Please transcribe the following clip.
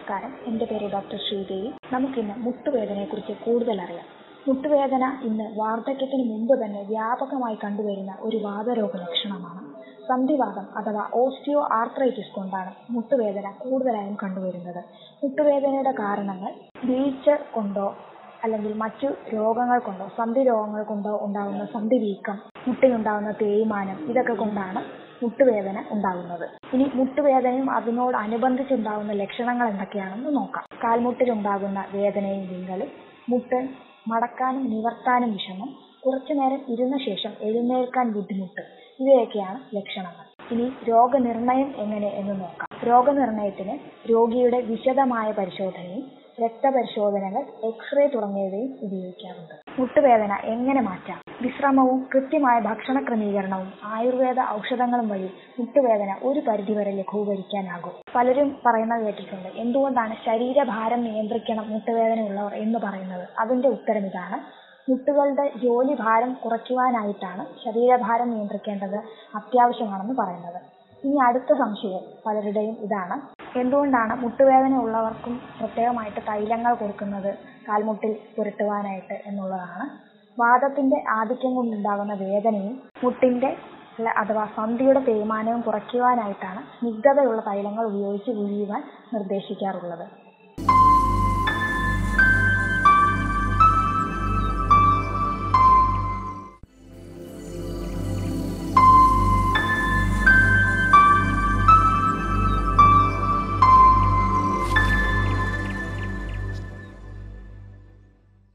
നമസ്കാരം എൻ്റെ പേര് ഡോക്ടർ ശ്രീദേവി നമുക്കിന്ന് മുട്ടുവേദനയെക്കുറിച്ച് കൂടുതൽ അറിയാം മുട്ടുവേദന ഇന്ന് വാർദ്ധക്യത്തിന് മുമ്പ് തന്നെ വ്യാപകമായി കണ്ടുവരുന്ന ഒരു വാതരോഗ ലക്ഷണമാണ് സന്ധിവാതം അഥവാ ഓസ്റ്റിയോ ആർത്രൈറ്റിസ് കൊണ്ടാണ് മുട്ടുവേദന കൂടുതലായും കണ്ടുവരുന്നത് മുട്ടുവേദനയുടെ കാരണങ്ങൾ വീഴ്ച കൊണ്ടോ അല്ലെങ്കിൽ മറ്റു രോഗങ്ങൾ കൊണ്ടോ സന്ധി രോഗങ്ങൾ കൊണ്ടോ ഉണ്ടാകുന്ന സന്ധി വീക്കം മുട്ടിനുണ്ടാകുന്ന തേയ്മാനം ഇതൊക്കെ കൊണ്ടാണ് മുട്ടുവേദന ഉണ്ടാകുന്നത് ഇനി മുട്ടുവേദനയും അതിനോട് അനുബന്ധിച്ചുണ്ടാകുന്ന ലക്ഷണങ്ങൾ എന്തൊക്കെയാണെന്ന് നോക്കാം കാൽമുട്ടിലുണ്ടാകുന്ന വേദനയും വിങ്ങലും മുട്ട് മടക്കാനും നിവർത്താനും വിഷമം കുറച്ചു നേരം ഇരുന്ന ശേഷം എഴുന്നേൽക്കാൻ ബുദ്ധിമുട്ട് ഇവയൊക്കെയാണ് ലക്ഷണങ്ങൾ ഇനി രോഗനിർണയം എങ്ങനെ എന്ന് നോക്കാം രോഗനിർണയത്തിന് രോഗിയുടെ വിശദമായ പരിശോധനയും രക്തപരിശോധനകൾ എക്സ്റേ തുടങ്ങിയവയും ഉപയോഗിക്കാറുണ്ട് മുട്ടുവേദന എങ്ങനെ മാറ്റാം വിശ്രമവും കൃത്യമായ ഭക്ഷണ ക്രമീകരണവും ആയുർവേദ ഔഷധങ്ങളും വഴി മുട്ടുവേദന ഒരു പരിധിവരെ ലഘൂകരിക്കാനാകും പലരും പറയുന്നത് കേട്ടിട്ടുണ്ട് എന്തുകൊണ്ടാണ് ശരീരഭാരം നിയന്ത്രിക്കണം മുട്ടുവേദനയുള്ളവർ എന്ന് പറയുന്നത് അതിന്റെ ഉത്തരം ഇതാണ് മുട്ടുകളുടെ ജോലി ഭാരം കുറയ്ക്കുവാനായിട്ടാണ് ശരീരഭാരം നിയന്ത്രിക്കേണ്ടത് അത്യാവശ്യമാണെന്ന് പറയുന്നത് ഇനി അടുത്ത സംശയം പലരുടെയും ഇതാണ് എന്തുകൊണ്ടാണ് മുട്ടുവേദന ഉള്ളവർക്കും പ്രത്യേകമായിട്ട് തൈലങ്ങൾ കൊടുക്കുന്നത് കാൽമുട്ടിൽ പുരട്ടുവാനായിട്ട് എന്നുള്ളതാണ് വാദത്തിന്റെ ആധിക്യം കൊണ്ടുണ്ടാകുന്ന വേദനയും മുട്ടിന്റെ അഥവാ സന്ധിയുടെ തേയ്മാനവും കുറയ്ക്കുവാനായിട്ടാണ് സ്നിഗ്ധതയുള്ള തൈലങ്ങൾ ഉപയോഗിച്ച് ഉഴിയുവാൻ നിർദ്ദേശിക്കാറുള്ളത്